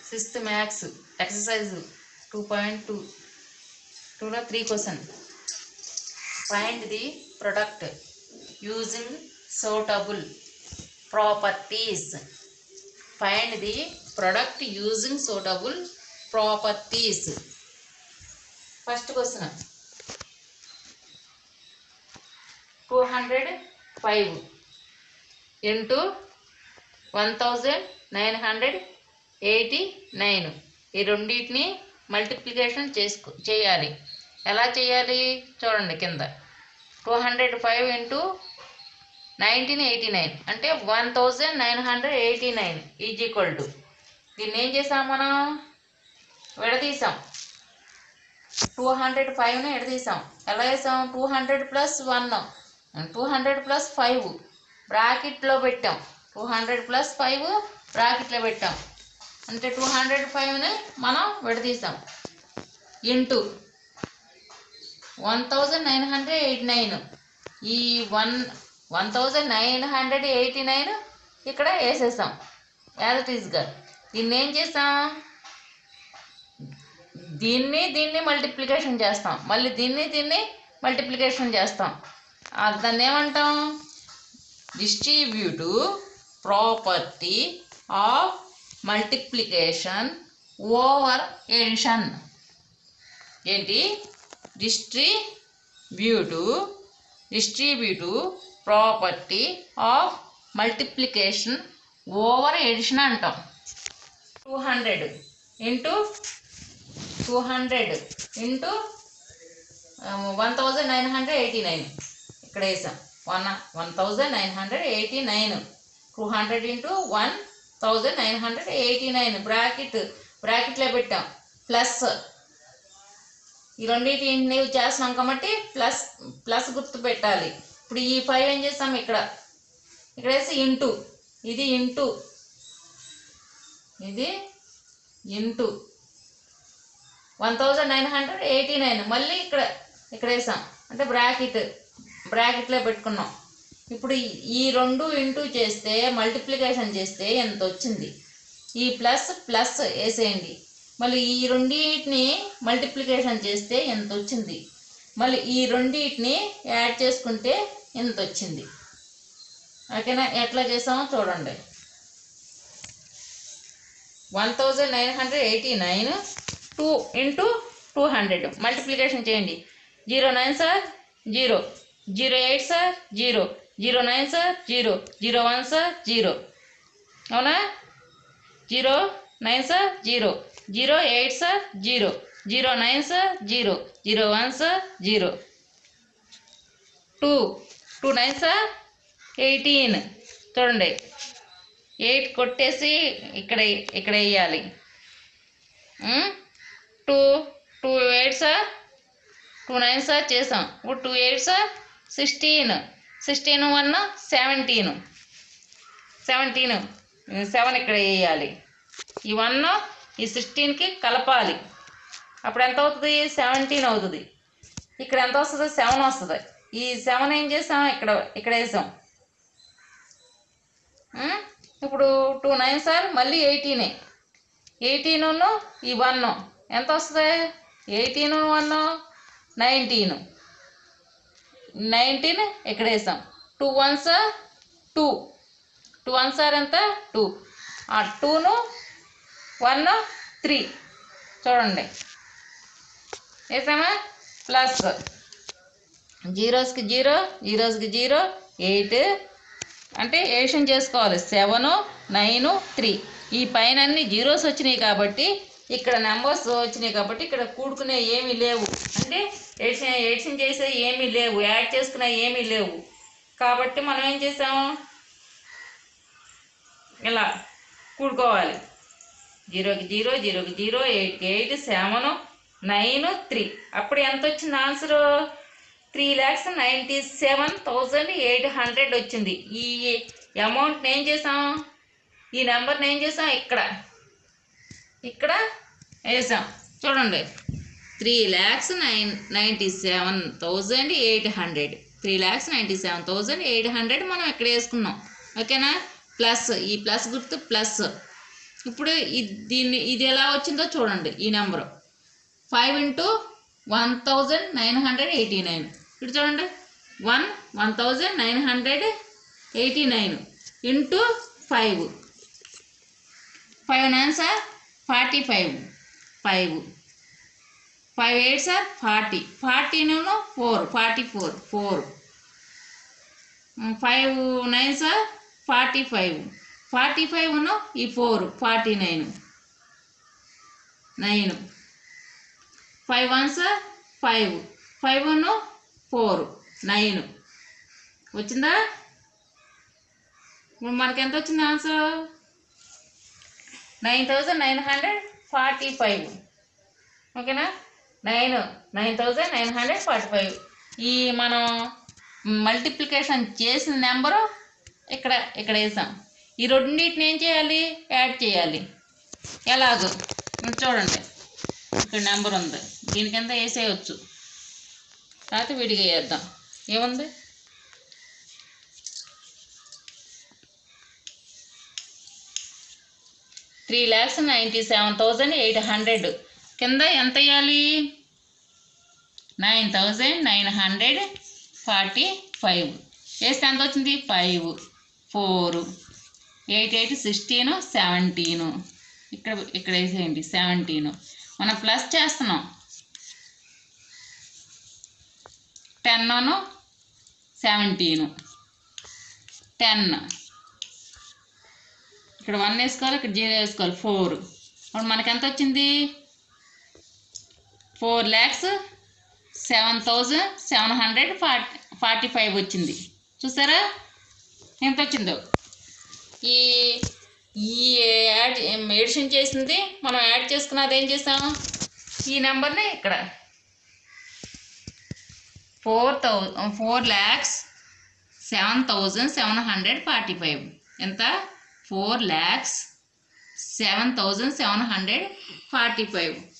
sixth maths exercise two point two టూలో three question find the product using suitable properties find the product using suitable properties first question two hundred five into one thousand nine hundred eighty nine ఈ రెండింటిని multiplication చేసుకో చేయాలి ఎలా చేయాలి చూడండి కింద two hundred five into nineteen eighty nine అంటే one thousand nine hundred eighty nine is equal to దీన్ని ఏం చేసాం మనం విడదీసాం టూ హండ్రెడ్ ఫైవ్ని విడదీసాం ఎలా వేసాం two hundred plus one two hundred plus five బ్రాకెట్లో పెట్టాం టూ హండ్రెడ్ ప్లస్ ఫైవ్ బ్రాకెట్లో పెట్టాం అంటే టూ హండ్రెడ్ ఫైవ్ని మనం విడదీసాం into one thousand nine hundred eighty nine ఈ one one thousand nine hundred eighty nine ఇక్కడ వేసేసాం యాజ్ ఇట్ ఈస్గా దీన్ని ఏం చేసాం దీన్ని దీన్ని మల్టిప్లికేషన్ చేస్తాం మళ్ళీ దీన్ని దీన్ని మల్టిప్లికేషన్ చేస్తాం ఆ, దాన్ని ఏమంటాం distributive property of multiplication over addition ఏంటి distributive distributive property of multiplication over addition అంటాం two hundred into two hundred into one thousand nine hundred eighty nine ఇక్కడ వేసాం one one thousand nine hundred eighty nine two hundred into one thousand nine hundred eighty nine bracket బ్రాకెట్లో పెట్టాం plus ఈ రెండింటిని చేస్తున్నాం కాబట్టి plus plus గుర్తు పెట్టాలి ఇప్పుడు ఈ ఫైవ్ ఏం చేస్తాం ఇక్కడ ఇక్కడ వేసి ఇంటూ ఇది ఇంటూ ఇది into one thousand nine hundred eighty nine మళ్ళీ ఇక్కడ ఇక్కడ వేసాం అంటే బ్రాకెట్ బ్రాకెట్లో పెట్టుకున్నాం ఇప్పుడు ఈ- ఈ రెండు ఇంటూ చేస్తే మల్టిప్లికేషన్ చేస్తే ఎంత వచ్చింది ఈ ప్లస్ ప్లస్ వేసేయండి మళ్ళీ ఈ రెండింటిని మల్టిప్లికేషన్ చేస్తే ఎంత వచ్చింది మళ్ళీ ఈ రెండింటిని యాడ్ చేసుకుంటే ఎంత వచ్చింది ఓకేనా ఎట్లా చేసామో చూడండి one thousand nine hundred eighty nine two into two hundred multiplication చేయండి జీరో నైన్ సార్ జీరో జీరో ఎయిట్ సార్ జీరో జీరో నైన్ సార్ జీరో జీరో వన్ సార్ జీరో అవునా జీరో నైన్ సార్ జీరో జీరో ఎయిట్ సార్ జీరో జీరో నైన్ సార్ zero zero one సార్ జీరో టూ టూ నైన్ సార్ ఎయిటీన్ చూడండి ఎయిట్ కొట్టేసి ఇక్కడ ఇక్కడ వేయాలి టూ టూ ఎయిట్ సార్ టూ నైన్ సార్ చేసాం ఇప్పుడు టూ ఎయిట్ సార్ sixteen sixteen one seventeen seventeen seven ఇక్కడ వేయాలి ఈ వన్ ఈ సిక్స్టీన్కి కలపాలి అప్పుడు ఎంత అవుతుంది సెవెంటీన్ అవుతుంది ఇక్కడ ఎంత వస్తుంది సెవెన్ వస్తుంది ఈ సెవెన్ ఏం చేసాం ఇక్కడ ఇక్కడ వేసాం ఉమ్, ఇప్పుడు టూ నైన్ సార్ మళ్ళీ ఎయిటీనే ఎయిటీను ఈ వన్ ఎంత వస్తుంది ఎయిటీన్ వన్ నైన్టీన్ నైన్టీన్ ఇక్కడ వేసాం టూ వన్ సార్ టూ టూ వన్ సార్ ఎంత టూ ఆ టూను వన్ త్రీ చూడండి వేసామా ప్లస్ జీరోస్కి జీరో జీరోస్కి జీరో ఎయిట్ అంటే ఏషన్ చేసుకోవాలి సెవెన్ నైన్ త్రీ ఈ పైన అన్ని జీరోస్ వచ్చినాయి కాబట్టి ఇక్కడ నెంబర్స్ వచ్చినాయి కాబట్టి ఇక్కడ కూడుకునే ఏమీ లేవు అంటే ఎడిషన్ ఎడిషన్ చేసే ఏమీ లేవు యాడ్ చేసుకునే ఏమీ లేవు కాబట్టి మనం ఏం చేసాము ఇలా కూడుకోవాలి జీరోకి జీరో జీరోకి జీరో ఎయిట్కి ఎయిట్ సెవెన్ నైన్ త్రీ అప్పుడు ఎంత వచ్చింది answer three lakhs ninety seven thousand eight hundred వచ్చింది ఈ అమౌంట్ని ఏం చేసాం ఈ నెంబర్ని ఏం చేసాం ఇక్కడ ఇక్కడ వేసాం చూడండి three lakhs nine ninety seven thousand eight hundred three lakhs ninety seven thousand eight hundred మనం ఇక్కడ వేసుకున్నాం ఓకేనా ప్లస్ ఈ ప్లస్ గుర్తు ప్లస్ ఇప్పుడు ఇది దీన్ని ఇది ఎలా వచ్చిందో చూడండి ఈ number five into one thousand nine hundred eighty nine ఇప్పుడు చూడండి one one thousand nine hundred eighty nine into five five nine సార్ forty five five five eight సార్ ఫార్టీ ఫార్టీను four forty four four five nine సార్ forty five forty ఫైవ్ను ఈ four forty nine nine five one సార్ five five one four nine వచ్చిందా ఇప్పుడు మనకి ఎంత వచ్చింది answer nine thousand nine hundred forty five ఓకేనా nine nine thousand nine hundred forty five ఈ మనం మల్టిప్లికేషన్ చేసిన నెంబరు ఇక్కడ ఇక్కడ వేసాం ఈ రెండింటిని ఏం చేయాలి యాడ్ చేయాలి ఎలాగో ఇది చూడండి ఇక్కడ నెంబర్ ఉంది దీని కింద వేసేయచ్చు లేకపోతే విడిగా వేద్దాం ఏముంది three lakhs ninety seven thousand eight hundred కింద ఎంత వేయాలి nine thousand nine hundred forty five వేస్తే ఎంత వచ్చింది five four eight eight sixteen seventeen ఇక్కడ ఇక్కడ వేసేయండి సెవెంటీన్ మనం ప్లస్ చేస్తున్నాం టెన్ సెవెంటీన్ టెన్ ఇక్కడ వన్ వేసుకోవాలి ఇక్కడ జీరో వేసుకోవాలి ఫోర్ అప్పుడు మనకి ఎంత వచ్చింది four lakhs seven thousand seven hundred forty forty five వచ్చింది చూసారా ఎంత వచ్చిందో ఈ ఈ యాడ్ ఎడిషన్ చేసింది మనం యాడ్ చేసుకున్నది ఏం చేసాం ఈ నెంబర్ని ఇక్కడ four thou four lakhs seven thousand seven hundred forty five ఎంత four lakhs seven thousand seven hundred forty five